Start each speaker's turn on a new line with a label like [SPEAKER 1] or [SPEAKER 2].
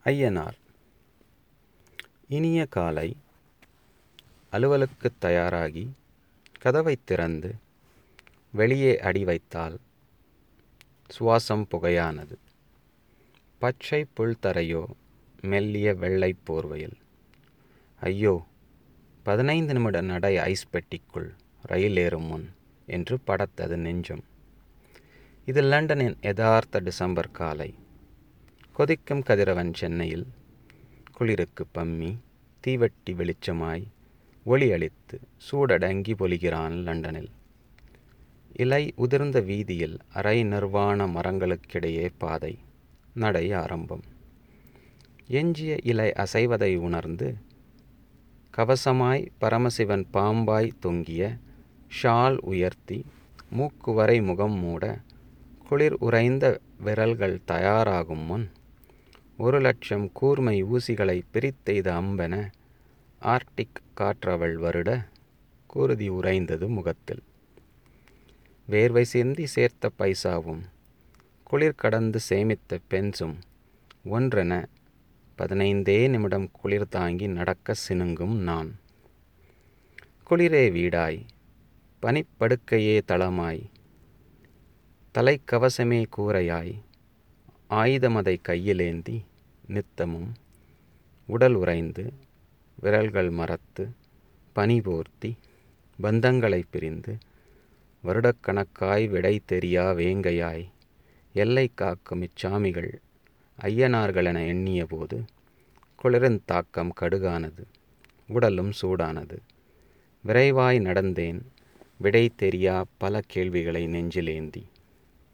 [SPEAKER 1] ஐயனார் இனிய காலை அலுவலுக்குத் தயாராகி கதவைத் திறந்து வெளியே அடி வைத்தால் சுவாசம் புகையானது பச்சை புல்தரையோ மெல்லிய வெள்ளைப் போர்வையில் ஐயோ பதினைந்து நிமிட நடை ஐஸ் பெட்டிக்குள் ரயில் ஏறும் முன் என்று படத்தது நெஞ்சம் இது லண்டனின் யதார்த்த டிசம்பர் காலை கொதிக்கும் கதிரவன் சென்னையில் குளிருக்கு பம்மி தீவட்டி வெளிச்சமாய் ஒளி அளித்து சூடடங்கி பொலிகிறான் லண்டனில் இலை உதிர்ந்த வீதியில் அரை நிர்வாண மரங்களுக்கிடையே பாதை நடை ஆரம்பம் எஞ்சிய இலை அசைவதை உணர்ந்து கவசமாய் பரமசிவன் பாம்பாய் தொங்கிய ஷால் உயர்த்தி மூக்கு வரை முகம் மூட குளிர் உறைந்த விரல்கள் தயாராகும் முன் ஒரு லட்சம் கூர்மை ஊசிகளை பிரித்தெய்த அம்பென ஆர்டிக் காற்றவள் வருட குருதி உறைந்தது முகத்தில் வேர்வை சிந்தி சேர்த்த பைசாவும் குளிர் கடந்து சேமித்த பென்சும் ஒன்றென பதினைந்தே நிமிடம் குளிர் தாங்கி நடக்க சினுங்கும் நான் குளிரே வீடாய் பனிப்படுக்கையே தளமாய் தலைக்கவசமே கூரையாய் ஆயுதமதை கையிலேந்தி நித்தமும் உடல் உறைந்து விரல்கள் மரத்து பனி போர்த்தி பந்தங்களை பிரிந்து வருடக்கணக்காய் விடை தெரியா வேங்கையாய் எல்லை காக்கும் இச்சாமிகள் ஐயனார்களென எண்ணிய போது குளிரின் தாக்கம் கடுகானது உடலும் சூடானது விரைவாய் நடந்தேன் விடை தெரியா பல கேள்விகளை நெஞ்சிலேந்தி